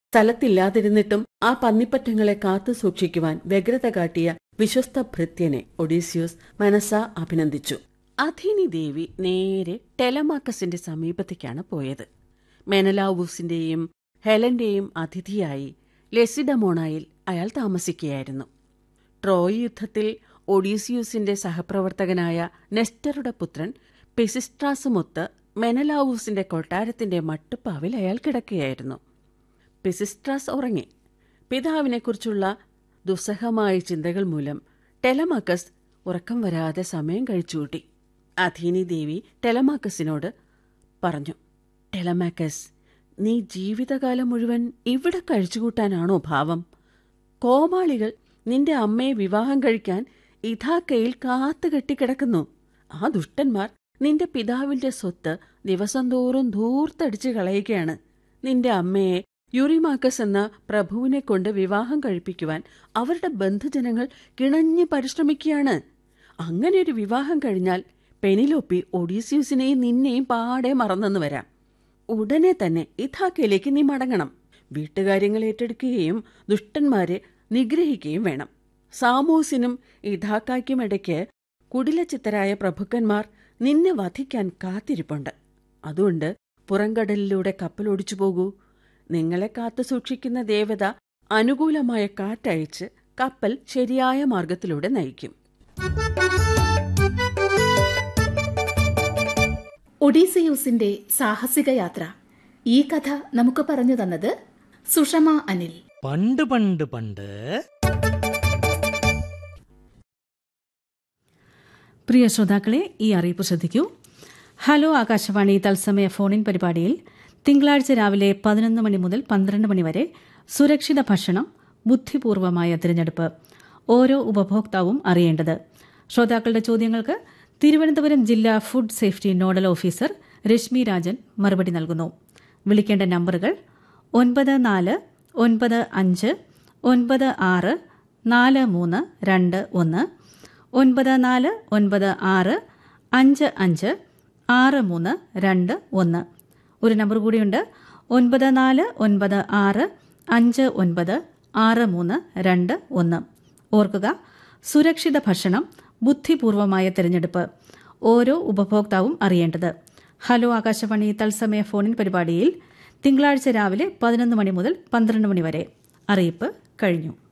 സ്ഥലത്തില്ലാതിരുന്നിട്ടും ആ പന്നിപ്പറ്റങ്ങളെ കാത്തു സൂക്ഷിക്കുവാൻ വ്യഗ്രത കാട്ടിയ വിശ്വസ്ത ഭൃത്യനെ ഒഡീസിയോസ് മനസ്സ അഭിനന്ദിച്ചു അഥീനി ദേവി നേരെ ടെലമാക്കസിന്റെ സമീപത്തേക്കാണ് പോയത് മെനലാവൂസിന്റെയും ഹെലന്റെയും അതിഥിയായി ലെസിഡമോണായിൽ അയാൾ താമസിക്കുകയായിരുന്നു ട്രോയ് യുദ്ധത്തിൽ ഒഡീസിയൂസിന്റെ സഹപ്രവർത്തകനായ നെസ്റ്ററുടെ പുത്രൻ പെസിസ്ട്രാസുമൊത്ത് മെനലാവൂസിന്റെ കൊട്ടാരത്തിന്റെ മട്ടുപ്പാവിൽ അയാൾ കിടക്കുകയായിരുന്നു പെസിസ്ട്രാസ് ഉറങ്ങി പിതാവിനെക്കുറിച്ചുള്ള ദുസ്സഹമായ ചിന്തകൾ മൂലം ടെലമാക്കസ് ഉറക്കം വരാതെ സമയം കഴിച്ചുകൂട്ടി അഥീനി ദേവി ടെലമാക്കസിനോട് പറഞ്ഞു ടെലമാക്കസ് നീ ജീവിതകാലം മുഴുവൻ ഇവിടെ കഴിച്ചുകൂട്ടാനാണോ ഭാവം കോമാളികൾ നിന്റെ അമ്മയെ വിവാഹം കഴിക്കാൻ ഇഥാക്കയിൽ കാത്തു കെട്ടിക്കിടക്കുന്നു ആ ദുഷ്ടന്മാർ നിന്റെ പിതാവിന്റെ സ്വത്ത് ദിവസം തോറും ധൂർത്തടിച്ചു കളയുകയാണ് നിന്റെ അമ്മയെ യുറിമാക്കസ് എന്ന പ്രഭുവിനെ കൊണ്ട് വിവാഹം കഴിപ്പിക്കുവാൻ അവരുടെ ബന്ധുജനങ്ങൾ കിണഞ്ഞു പരിശ്രമിക്കുകയാണ് അങ്ങനെ ഒരു വിവാഹം കഴിഞ്ഞാൽ പെനിലോപ്പി ഒഡീസ്യൂസിനെയും നിന്നെയും പാടെ മറന്നെന്ന് വരാം ഉടനെ തന്നെ ഇഥാക്കയിലേക്ക് നീ മടങ്ങണം വീട്ടുകാര്യങ്ങൾ ഏറ്റെടുക്കുകയും ദുഷ്ടന്മാരെ നിഗ്രഹിക്കുകയും വേണം സാമൂസിനും ഇഥാക്കായ്ക്കും ഇടയ്ക്ക് കുടിലച്ചിത്തരായ പ്രഭുക്കന്മാർ നിന്നെ വധിക്കാൻ കാത്തിരിപ്പുണ്ട് അതുകൊണ്ട് പുറംകടലിലൂടെ കപ്പലോടിച്ചു പോകൂ നിങ്ങളെ കാത്തു സൂക്ഷിക്കുന്ന ദേവത അനുകൂലമായ കാറ്റയച്ച് കപ്പൽ ശരിയായ മാർഗത്തിലൂടെ നയിക്കും ഒഡീസിയൂസിന്റെ സാഹസിക യാത്ര ഈ കഥ നമുക്ക് പറഞ്ഞു തന്നത് സുഷമ അനിൽ പണ്ട് പണ്ട് പണ്ട് പ്രിയ ശ്രോതാക്കളെ ഈ അറിയിപ്പ് ശ്രദ്ധിക്കൂ ഹലോ ആകാശവാണി തത്സമയ ഫോണിൻ പരിപാടിയിൽ തിങ്കളാഴ്ച രാവിലെ പതിനൊന്ന് മണി മുതൽ പന്ത്രണ്ട് മണി വരെ സുരക്ഷിത ഭക്ഷണം ബുദ്ധിപൂർവമായ തിരഞ്ഞെടുപ്പ് ഓരോ ഉപഭോക്താവും അറിയേണ്ടത് ശ്രോതാക്കളുടെ ചോദ്യങ്ങൾക്ക് തിരുവനന്തപുരം ജില്ലാ food safety nodal officer Reshmi Rajan മറുപടി നൽകുന്നു വിളിക്കേണ്ട നമ്പറുകൾ ഒൻപത് നാല് ഒൻപത് അഞ്ച് ഒൻപത് ആറ് നാല് മൂന്ന് രണ്ട് ഒന്ന് ഒൻപത് നാല് ഒൻപത് ആറ് അഞ്ച് അഞ്ച് ആറ് മൂന്ന് രണ്ട് ഒന്ന് ഒരു നമ്പർ കൂടിയുണ്ട് ഒൻപത് നാല് ഒൻപത് ആറ് അഞ്ച് ഒൻപത് ആറ് മൂന്ന് രണ്ട് ഒന്ന് ഓർക്കുക സുരക്ഷിത ഭക്ഷണം ബുദ്ധിപൂർവമായ തിരഞ്ഞെടുപ്പ് ഓരോ ഉപഭോക്താവും അറിയേണ്ടത് ഹലോ ആകാശവാണി തത്സമയ ഫോണിൻ പരിപാടിയിൽ തിങ്കളാഴ്ച രാവിലെ പതിനൊന്ന് മണി മുതൽ പന്ത്രണ്ട് മണി വരെ അറിയിപ്പ് കഴിഞ്ഞു